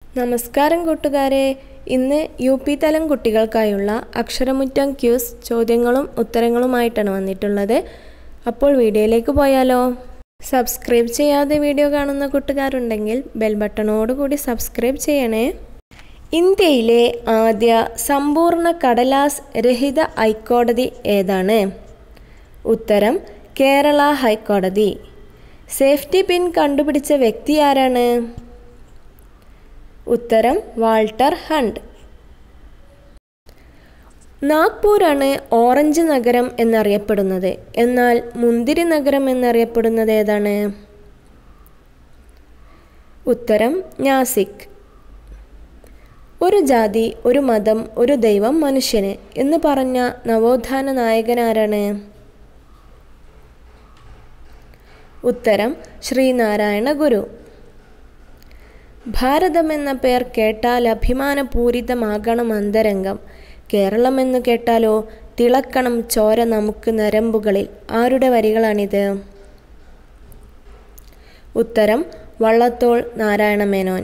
നമസ്കാരം കൂട്ടുകാരെ ഇന്ന് യു പി തലം കുട്ടികൾക്കായുള്ള അക്ഷരമുറ്റം ക്യൂസ് ചോദ്യങ്ങളും ഉത്തരങ്ങളുമായിട്ടാണ് വന്നിട്ടുള്ളത് അപ്പോൾ വീഡിയോയിലേക്ക് പോയാലോ സബ്സ്ക്രൈബ് ചെയ്യാതെ വീഡിയോ കാണുന്ന കൂട്ടുകാരുണ്ടെങ്കിൽ ബെൽ ബട്ടണോട് കൂടി സബ്സ്ക്രൈബ് ചെയ്യണേ ഇന്ത്യയിലെ ആദ്യ സമ്പൂർണ്ണ കടലാസ് രഹിത ഹൈക്കോടതി ഏതാണ് ഉത്തരം കേരള ഹൈക്കോടതി സേഫ്റ്റി പിൻ കണ്ടുപിടിച്ച വ്യക്തി ആരാണ് ഉത്തരം വാൾട്ടർ ഹണ്ട് നാഗ്പൂരാണ് ഓറഞ്ച് നഗരം എന്നറിയപ്പെടുന്നത് എന്നാൽ മുന്തിരി നഗരം എന്നറിയപ്പെടുന്നത് ഏതാണ് ഉത്തരം നാസിക് ഒരു ജാതി ഒരു മതം ഒരു ദൈവം മനുഷ്യന് എന്ന് പറഞ്ഞ നവോത്ഥാന നായകനാരാണ് ഉത്തരം ശ്രീനാരായണ ഗുരു ഭാരതം എന്ന പേർ കേട്ടാൽ അഭിമാനപൂരിതമാകണം അന്തരംഗം കേരളം എന്ന് കേട്ടാലോ തിളക്കണം ചോര നമുക്ക് നരമ്പുകളിൽ ആരുടെ വരികളാണിത് ഉത്തരം വള്ളത്തോൾ നാരായണമേനോൻ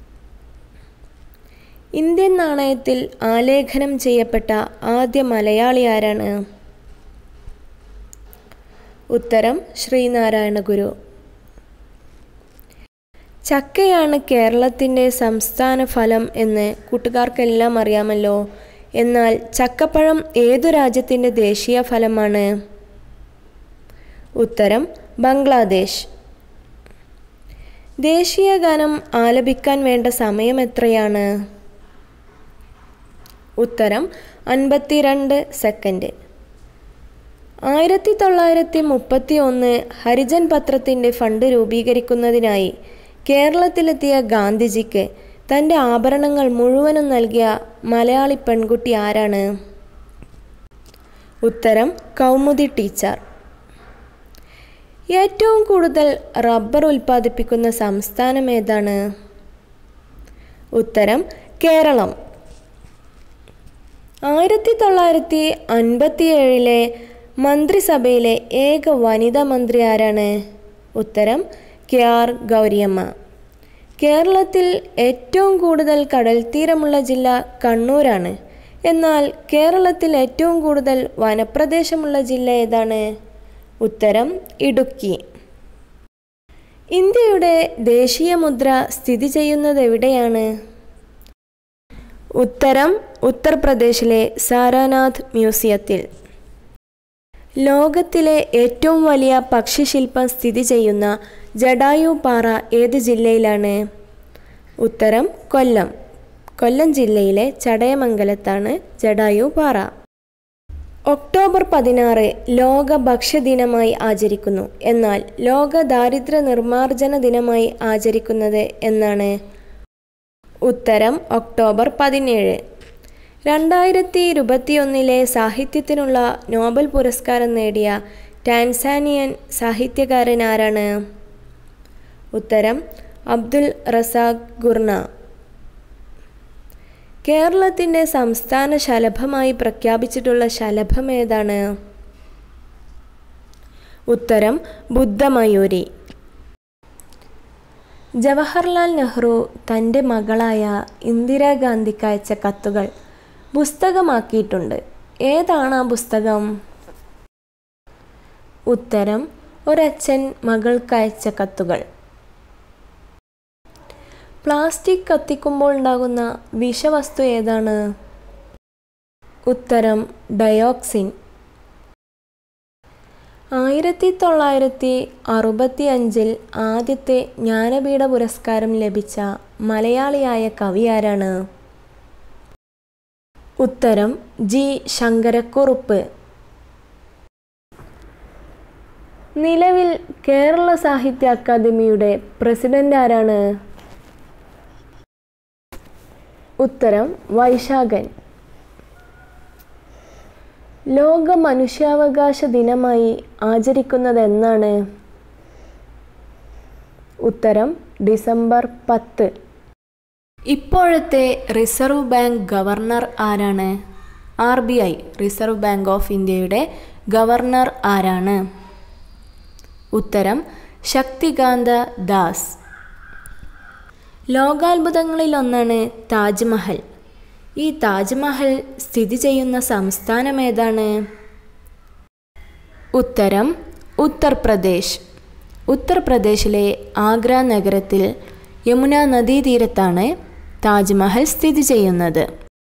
ഇന്ത്യൻ നാണയത്തിൽ ആലേഖനം ചെയ്യപ്പെട്ട ആദ്യ മലയാളി ആരാണ് ഉത്തരം ശ്രീനാരായണ ഗുരു ചക്കയാണ് കേരളത്തിൻ്റെ സംസ്ഥാന ഫലം എന്ന് കൂട്ടുകാർക്കെല്ലാം അറിയാമല്ലോ എന്നാൽ ചക്കപ്പഴം ഏതു രാജ്യത്തിൻ്റെ ദേശീയ ഫലമാണ് ഉത്തരം ബംഗ്ലാദേശ് ദേശീയ ഗാനം ആലപിക്കാൻ വേണ്ട സമയം എത്രയാണ് ഉത്തരം അൻപത്തിരണ്ട് സെക്കൻഡ് ആയിരത്തി തൊള്ളായിരത്തി മുപ്പത്തി ഒന്ന് ഹരിജൻ പത്രത്തിൻ്റെ ഫണ്ട് രൂപീകരിക്കുന്നതിനായി കേരളത്തിലെത്തിയ ഗാന്ധിജിക്ക് തൻ്റെ ആഭരണങ്ങൾ മുഴുവനും നൽകിയ മലയാളി പെൺകുട്ടി ആരാണ് ഉത്തരം കൗമുദി ടീച്ചർ ഏറ്റവും കൂടുതൽ റബ്ബർ ഉൽപ്പാദിപ്പിക്കുന്ന സംസ്ഥാനം ഏതാണ് ഉത്തരം കേരളം ആയിരത്തി തൊള്ളായിരത്തി അൻപത്തിയേഴിലെ മന്ത്രിസഭയിലെ ഏക വനിതാ മന്ത്രി ആരാണ് ഉത്തരം കെ ആർ ഗൗരിയമ്മ കേരളത്തിൽ ഏറ്റവും കൂടുതൽ കടൽ തീരമുള്ള ജില്ല കണ്ണൂരാണ് എന്നാൽ കേരളത്തിൽ ഏറ്റവും കൂടുതൽ വനപ്രദേശമുള്ള ജില്ല ഏതാണ് ഉത്തരം ഇടുക്കി ഇന്ത്യയുടെ ദേശീയ മുദ്ര സ്ഥിതി ചെയ്യുന്നത് എവിടെയാണ് ഉത്തരം ഉത്തർപ്രദേശിലെ സാരാനാഥ് മ്യൂസിയത്തിൽ ലോകത്തിലെ ഏറ്റവും വലിയ പക്ഷിശില്പം സ്ഥിതി ചെയ്യുന്ന ജഡായു പാറ ഏത് ജില്ലയിലാണ് ഉത്തരം കൊല്ലം കൊല്ലം ജില്ലയിലെ ചടയമംഗലത്താണ് ജഡായു പാറ ഒക്ടോബർ പതിനാറ് ലോക ഭക്ഷ്യദിനമായി ആചരിക്കുന്നു എന്നാൽ ലോക ദാരിദ്ര്യ നിർമ്മാർജ്ജന ദിനമായി ആചരിക്കുന്നത് എന്നാണ് ഉത്തരം ഒക്ടോബർ പതിനേഴ് രണ്ടായിരത്തി ഇരുപത്തിയൊന്നിലെ സാഹിത്യത്തിനുള്ള നോബൽ പുരസ്കാരം നേടിയ ടാൻസാനിയൻ സാഹിത്യകാരൻ ആരാണ് ഉത്തരം അബ്ദുൽ റസാഖ് ഗുർണ കേരളത്തിൻ്റെ സംസ്ഥാന ശലഭമായി പ്രഖ്യാപിച്ചിട്ടുള്ള ശലഭം ഏതാണ് ഉത്തരം ബുദ്ധമയൂരി ജവഹർലാൽ നെഹ്റു തൻ്റെ മകളായ ഇന്ദിരാഗാന്ധിക്ക് അയച്ച കത്തുകൾ പുസ്തകമാക്കിയിട്ടുണ്ട് ഏതാണ് ആ പുസ്തകം ഉത്തരം ഒരച്ഛൻ മകൾക്ക് അയച്ച കത്തുകൾ പ്ലാസ്റ്റിക് കത്തിക്കുമ്പോൾ ഉണ്ടാകുന്ന വിഷവസ്തു ഏതാണ് ഉത്തരം ഡയോക്സിൻ ആയിരത്തി തൊള്ളായിരത്തി അറുപത്തി അഞ്ചിൽ ആദ്യത്തെ ജ്ഞാനപീഠ പുരസ്കാരം ലഭിച്ച മലയാളിയായ കവി ആരാണ് ഉത്തരം ജി ശങ്കരക്കുറുപ്പ് നിലവിൽ കേരള സാഹിത്യ അക്കാദമിയുടെ പ്രസിഡന്റ് ആരാണ് ഉത്തരം വൈശാഖൻ ലോക മനുഷ്യാവകാശ ദിനമായി ആചരിക്കുന്നത് എന്നാണ് ഉത്തരം ഡിസംബർ പത്ത് ഇപ്പോഴത്തെ റിസർവ് ബാങ്ക് ഗവർണർ ആരാണ് R B I reserve bank of ഇന്ത്യയുടെ ഗവർണർ ആരാണ് ഉത്തരം ശക്തികാന്ത ദാസ് ലോകാത്ഭുതങ്ങളിലൊന്നാണ് താജ്മഹൽ ഈ താജ്മഹൽ സ്ഥിതി ചെയ്യുന്ന സംസ്ഥാനം ഏതാണ് ഉത്തരം ഉത്തർപ്രദേശ് ഉത്തർപ്രദേശിലെ ആഗ്ര നഗരത്തിൽ യമുന നദീതീരത്താണ് താജ്മഹൽ സ്ഥിതി ചെയ്യുന്നത്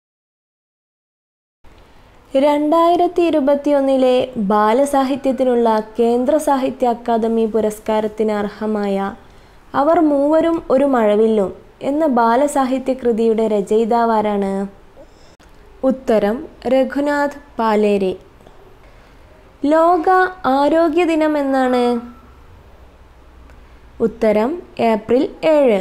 രണ്ടായിരത്തി ഇരുപത്തിയൊന്നിലെ ബാലസാഹിത്യത്തിനുള്ള കേന്ദ്ര സാഹിത്യ അക്കാദമി പുരസ്കാരത്തിന് അർഹമായ അവർ മൂവരും ഒരു മഴവില്ലും എന്ന ബാലസാഹിത്യ കൃതിയുടെ രചയിതാവാരാണ് ഉത്തരം രഘുനാഥ് പാലേരി ലോക ആരോഗ്യ ദിനം എന്നാണ് ഉത്തരം ഏപ്രിൽ ഏഴ്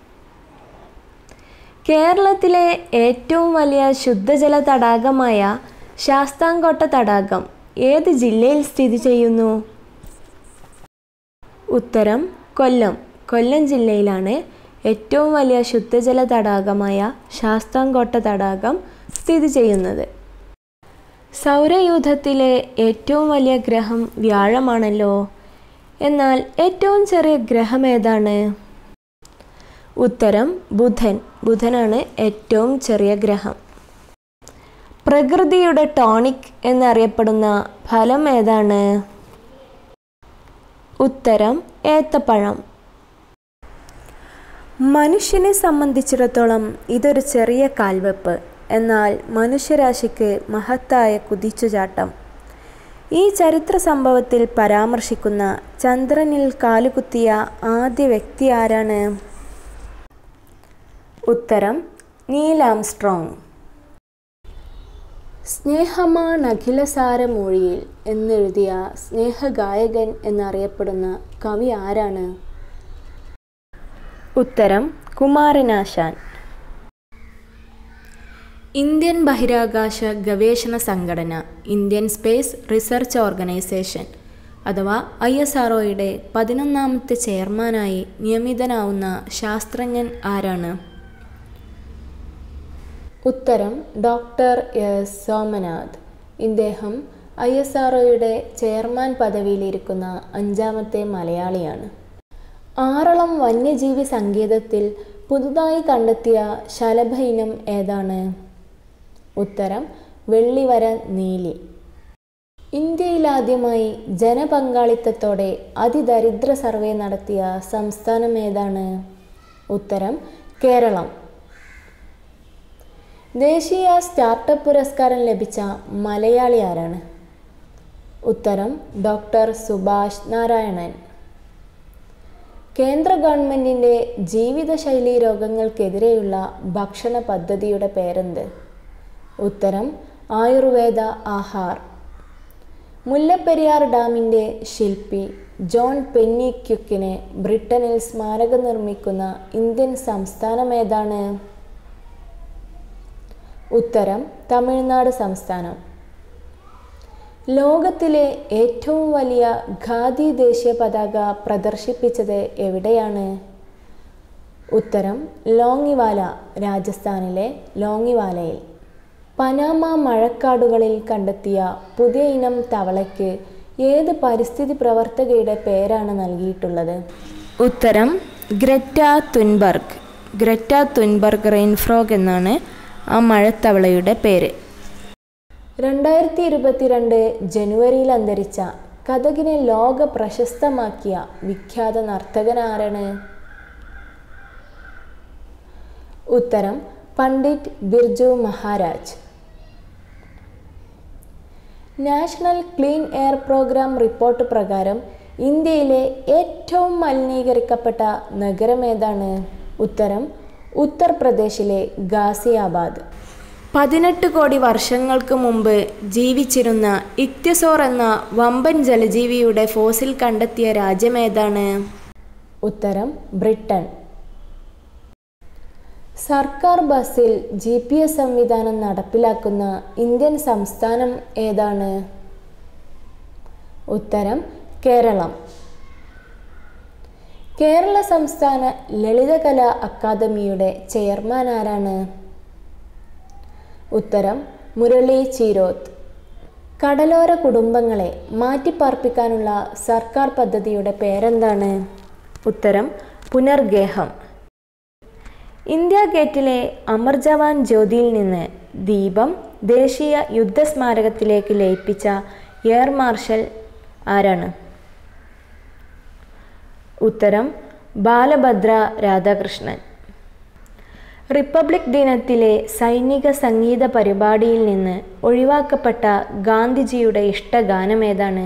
കേരളത്തിലെ ഏറ്റവും വലിയ ശുദ്ധജല തടാകമായ ശാസ്താംകോട്ട തടാകം ഏത് ജില്ലയിൽ സ്ഥിതി ചെയ്യുന്നു ഉത്തരം കൊല്ലം കൊല്ലം ജില്ലയിലാണ് ഏറ്റവും വലിയ ശുദ്ധജല തടാകമായ ശാസ്താംകോട്ട തടാകം സ്ഥിതി ചെയ്യുന്നത് സൗരയൂഥത്തിലെ ഏറ്റവും വലിയ ഗ്രഹം വ്യാഴമാണല്ലോ എന്നാൽ ഏറ്റവും ചെറിയ ഗ്രഹം ഏതാണ് ഉത്തരം ബുധൻ ബുധനാണ് ഏറ്റവും ചെറിയ ഗ്രഹം പ്രകൃതിയുടെ ടോണിക് എന്നറിയപ്പെടുന്ന ഫലം ഏതാണ് ഉത്തരം ഏത്തപ്പഴം മനുഷ്യനെ സംബന്ധിച്ചിടത്തോളം ഇതൊരു ചെറിയ കാൽവെപ്പ് എന്നാൽ മനുഷ്യരാശിക്ക് മഹത്തായ കുതിച്ചുചാട്ടം ഈ ചരിത്ര സംഭവത്തിൽ പരാമർശിക്കുന്ന ചന്ദ്രനിൽ കാലുകുത്തിയ ആദ്യ വ്യക്തി ആരാണ് ഉത്തരം നീൽ ആംസ്ട്രോങ് സ്നേഹമാണഖിലസാരമൊഴിയിൽ എന്നെഴുതിയ സ്നേഹഗായകൻ എന്നറിയപ്പെടുന്ന കവി ആരാണ് ഉത്തരം കുമാരനാശാൻ ഇന്ത്യൻ ബഹിരാകാശ ഗവേഷണ സംഘടന ഇന്ത്യൻ സ്പേസ് റിസർച്ച് ഓർഗനൈസേഷൻ അഥവാ ഐ എസ് ആർ പതിനൊന്നാമത്തെ ചെയർമാനായി നിയമിതനാവുന്ന ശാസ്ത്രജ്ഞൻ ആരാണ് ഉത്തരം ഡോക്ടർ എസ് സോമനാഥ് ഇദ്ദേഹം ഐ എസ് ആർ ചെയർമാൻ പദവിയിലിരിക്കുന്ന അഞ്ചാമത്തെ മലയാളിയാണ് ആറളം വന്യജീവി സങ്കേതത്തിൽ പുതുതായി കണ്ടെത്തിയ ശലഭ ഇനം ഏതാണ് ഉത്തരം വെള്ളിവര നീലി ഇന്ത്യയിലാദ്യമായി ജനപങ്കാളിത്തത്തോടെ അതിദരിദ്ര സർവേ നടത്തിയ സംസ്ഥാനം ഏതാണ് ഉത്തരം കേരളം ദേശീയ സ്റ്റാർട്ടപ്പ് പുരസ്കാരം ലഭിച്ച മലയാളി ആരാണ് ഉത്തരം ഡോക്ടർ സുഭാഷ് നാരായണൻ കേന്ദ്ര ഗവൺമെൻറ്റിൻ്റെ ജീവിതശൈലി രോഗങ്ങൾക്കെതിരെയുള്ള ഭക്ഷണ പദ്ധതിയുടെ പേരെന്ത് ഉത്തരം ആയുർവേദ ആഹാർ മുല്ലപ്പെരിയാർ ഡാമിൻ്റെ ശില്പി ജോൺ പെന്നി ക്യുക്കിന് ബ്രിട്ടനിൽ സ്മാരകം നിർമ്മിക്കുന്ന ഇന്ത്യൻ സംസ്ഥാനം ഏതാണ് ഉത്തരം തമിഴ്നാട് സംസ്ഥാനം ലോകത്തിലെ ഏറ്റവും വലിയ ഖാദി ദേശീയ പതാക പ്രദർശിപ്പിച്ചത് എവിടെയാണ് ഉത്തരം ലോങ്ങിവാല രാജസ്ഥാനിലെ ലോങ്ങിവാലയിൽ പനാമ മഴക്കാടുകളിൽ കണ്ടെത്തിയ പുതിയ ഇനം തവളയ്ക്ക് ഏത് പരിസ്ഥിതി പ്രവർത്തകയുടെ പേരാണ് നൽകിയിട്ടുള്ളത് ഉത്തരം Greta Thunberg Greta Thunberg rain frog എന്നാണ് ആ മഴത്തവളയുടെ പേര് രണ്ടായിരത്തി ഇരുപത്തിരണ്ട് ജനുവരിയിൽ അന്തരിച്ച കഥകിനെ ലോക പ്രശസ്തമാക്കിയ വിഖ്യാത നർത്തകനാരാണ് ഉത്തരം Pandit Birju Maharaj national clean air programme report പ്രകാരം ഇന്ത്യയിലെ ഏറ്റവും മലിനീകരിക്കപ്പെട്ട നഗരം ഏതാണ് ഉത്തരം ഉത്തർപ്രദേശിലെ ഗാസിയാബാദ് പതിനെട്ട് കോടി വർഷങ്ങൾക്ക് മുമ്പ് ജീവിച്ചിരുന്ന ഇക്ത്യസോർ എന്ന വമ്പൻ ജലജീവിയുടെ ഫോസിൽ കണ്ടെത്തിയ രാജ്യമേതാണ് ഉത്തരം ബ്രിട്ടൻ സർക്കാർ ബസ്സിൽ ജി പി എസ് സംവിധാനം നടപ്പിലാക്കുന്ന ഇന്ത്യൻ സംസ്ഥാനം ഏതാണ് ഉത്തരം കേരളം കേരള സംസ്ഥാന ലളിതകലാ അക്കാദമിയുടെ ചെയർമാൻ ആരാണ് ഉത്തരം മുരളി ചീരോത്ത് കടലോര കുടുംബങ്ങളെ മാറ്റിപ്പാർപ്പിക്കാനുള്ള സർക്കാർ പദ്ധതിയുടെ പേരെന്താണ് ഉത്തരം പുനർഗേഹം ഇന്ത്യ ഗേറ്റിലെ അമർ ജവാൻ ജ്യോതിയിൽ നിന്ന് ദീപം ദേശീയ യുദ്ധസ്മാരകത്തിലേക്ക് ലയിപ്പിച്ച എയർ മാർഷൽ ആരാണ് ഉത്തരം ബാലഭദ്ര രാധാകൃഷ്ണൻ റിപ്പബ്ലിക് ദിനത്തിലെ സൈനിക സംഗീത പരിപാടിയിൽ നിന്ന് ഒഴിവാക്കപ്പെട്ട ഗാന്ധിജിയുടെ ഇഷ്ടഗാനമേതാണ്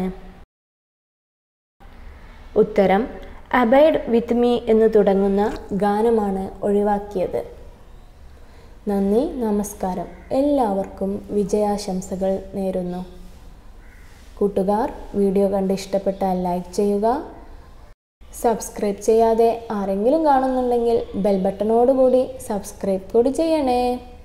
ഉത്തരം അബൈഡ് വിത്ത് മീ എന്ന് തുടങ്ങുന്ന ഗാനമാണ് ഒഴിവാക്കിയത് നന്ദി നമസ്കാരം എല്ലാവർക്കും വിജയാശംസകൾ നേരുന്നു കൂട്ടുകാർ വീഡിയോ കണ്ട് ഇഷ്ടപ്പെട്ടാൽ ലൈക്ക് ചെയ്യുക സബ്സ്ക്രൈബ് ചെയ്യാതെ ആരെങ്കിലും കാണുന്നുണ്ടെങ്കിൽ ബെൽ ബട്ടണോടുകൂടി സബ്സ്ക്രൈബ് കൂടി ചെയ്യണേ